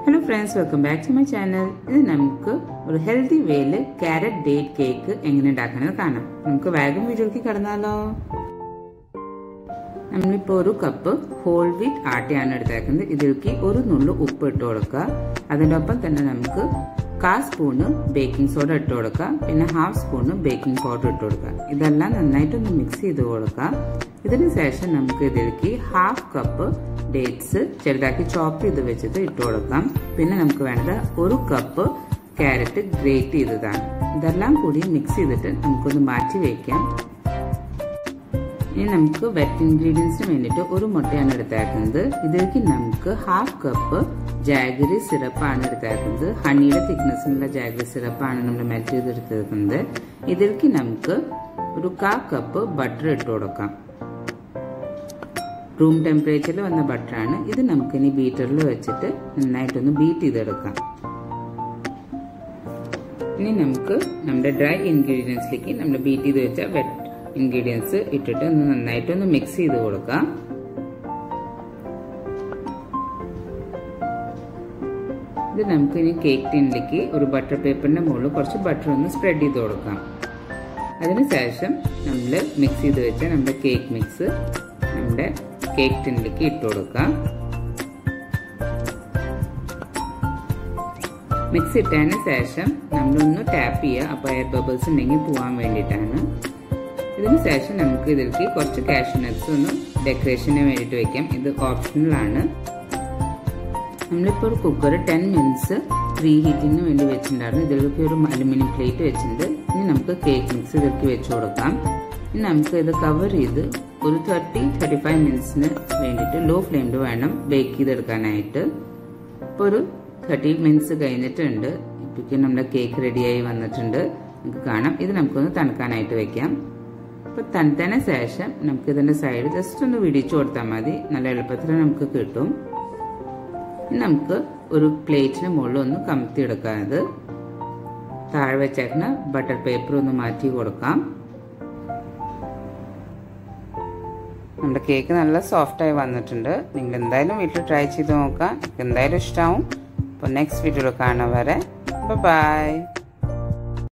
hello friends welcome back to my channel ഇത് നമുക്ക് ഒരു ഹെൽത്തി വേയിൽ ക്യാരറ്റ് ഡേറ്റ് കേക്ക് എങ്ങനെ ഉണ്ടാക്കുന്നത് കാണാം നമുക്ക് വേഗം വീഡിയോയ്ക്ക് കടന്നാലോ നമ്മളിപ്പോൾ ഒരു കപ്പ് ഹോൾ വീറ്റ് ആട്ടയാണ് എടുത്തേക്കുന്നത് ഇതിലേക്ക് ഒരു നുള്ളു ഉപ്പ് ഇട്ട് കൊടുക്കുക അതിൻ്റെ ഒപ്പം തന്നെ നമുക്ക് കാ സ്പൂണ് ബേക്കിംഗ് സോഡ ഇട്ട് കൊടുക്കുക പിന്നെ ഹാഫ് സ്പൂണ് ബേക്കിംഗ് പൗഡർ ഇട്ട് കൊടുക്കുക ഇതെല്ലാം നന്നായിട്ടൊന്ന് മിക്സ് ചെയ്ത് കൊടുക്കുക ഇതിന് ശേഷം നമുക്ക് ഇതിലേക്ക് ഹാഫ് കപ്പ് ഡേറ്റ്സ് ചെറുതാക്കി ചോപ്പ് ചെയ്ത് വെച്ചിട്ട് ഇട്ട് കൊടുക്കാം പിന്നെ നമുക്ക് വേണ്ടത് ഒരു കപ്പ് ക്യാരറ്റ് ഗ്രേറ്റ് ചെയ്തതാണ് ഇതെല്ലാം കൂടി മിക്സ് ചെയ്തിട്ട് നമുക്കൊന്ന് മാറ്റി വയ്ക്കാം ഇനി നമുക്ക് വെറ്റ് ഇൻഗ്രീഡിയൻസിന് വേണ്ടിയിട്ട് ഒരു മുട്ടയാണ് എടുത്തേക്കുന്നത് ഇതിലേക്ക് നമുക്ക് ഹാഫ് കപ്പ് ജാഗരി സിറപ്പാണ് എടുത്തേക്കുന്നത് ഹണിയുടെ തിക്നെസ്സിനുള്ള ജാഗരി സിറപ്പാണ് നമ്മൾ മെൽറ്റ് ചെയ്തെടുത്തേക്കുന്നത് ഇതിലേക്ക് നമുക്ക് ഒരു കാ കപ്പ് ബട്ടർ ഇട്ട് കൊടുക്കാം റൂം ടെമ്പറേച്ചറിൽ വന്ന ബട്ടറാണ് ഇത് നമുക്കിനി ബീറ്ററിൽ വെച്ചിട്ട് നന്നായിട്ടൊന്ന് ബീറ്റ് ചെയ്തെടുക്കാം ഇനി നമുക്ക് നമ്മുടെ ഡ്രൈ ഇൻഗ്രീഡിയൻസിലേക്ക് നമ്മൾ ബീറ്റ് ചെയ്ത് വെച്ച വെറ്റ് ഇൻഗ്രീഡിയൻസ് ഇട്ടിട്ട് ഒന്ന് നന്നായിട്ടൊന്ന് മിക്സ് ചെയ്ത് കൊടുക്കാം ഇത് നമുക്ക് ഇനി കേക്ക് ടിന്നിലേക്ക് ഒരു ബട്ടർ പേപ്പറിന്റെ മുകളിൽ കുറച്ച് ബട്ടർ ഒന്ന് സ്പ്രെഡ് ചെയ്ത് കൊടുക്കാം അതിനുശേഷം നമ്മൾ മിക്സ് ചെയ്ത് വെച്ച നമ്മുടെ കേക്ക് മിക്സ് നമ്മുടെ കേക്ക് ടിന്നിലേക്ക് ഇട്ട് കൊടുക്കാം മിക്സ് ഇട്ടതിന് ശേഷം നമ്മളൊന്ന് ടാപ്പ് ചെയ്യുക അപ്പോൾ എയർ ബബിൾസ് ഉണ്ടെങ്കിൽ പോകാൻ വേണ്ടിയിട്ടാണ് ഇതിന് ശേഷം നമുക്ക് ഇതിലേക്ക് കുറച്ച് കാഷ്യൂ നട്ട്സ് ഒന്ന് ഡെക്കറേഷന് വേണ്ടിയിട്ട് വെക്കാം ഇത് ഓപ്ഷണലാണ് നമ്മളിപ്പോൾ ഒരു കുക്കർ ടെൻ മിനിറ്റ്സ് പ്രീ ഹീറ്റിങ്ങിന് വേണ്ടി വെച്ചിട്ടുണ്ടായിരുന്നു ഇതിലേക്ക് ഒരു അലുമിനിയം പ്ലേറ്റ് വെച്ചിട്ടുണ്ട് ഇനി നമുക്ക് കേക്ക് മിക്സ് ഇതിലേക്ക് വെച്ച് കൊടുക്കാം ഇനി നമുക്ക് ഇത് കവർ ചെയ്ത് ഒരു തേർട്ടി തേർട്ടി ഫൈവ് മിനിറ്റ്സിന് വേണ്ടിയിട്ട് ലോ ഫ്ലെയിമിൽ വേണം ബേക്ക് ചെയ്തെടുക്കാനായിട്ട് ഇപ്പോൾ ഒരു തേർട്ടി മിനിറ്റ്സ് കഴിഞ്ഞിട്ടുണ്ട് ഇപ്പോഴേക്കും നമ്മുടെ കേക്ക് റെഡിയായി വന്നിട്ടുണ്ട് നമുക്ക് കാണാം ഇത് നമുക്കൊന്ന് തണുക്കാനായിട്ട് വെക്കാം അപ്പോൾ തണുത്തതിന് ശേഷം നമുക്ക് ഇതിൻ്റെ സൈഡ് ജസ്റ്റ് ഒന്ന് വിടിച്ചു കൊടുത്താൽ മതി നല്ല എളുപ്പത്തിൽ നമുക്ക് കിട്ടും ഇനി നമുക്ക് ഒരു പ്ലേറ്റിന് മുകളിൽ ഒന്ന് കമത്തി എടുക്കാം ഇത് താഴെ വെച്ചേക്കുന്ന ബട്ടർ പേപ്പർ ഒന്ന് മാറ്റി കൊടുക്കാം നമ്മുടെ കേക്ക് നല്ല സോഫ്റ്റായി വന്നിട്ടുണ്ട് നിങ്ങൾ എന്തായാലും വീട്ടിൽ ട്രൈ ചെയ്ത് നോക്കാം എന്തായാലും ഇഷ്ടമാവും അപ്പോൾ നെക്സ്റ്റ് വീഡിയോയിൽ കാണാൻ വരെ ബൈ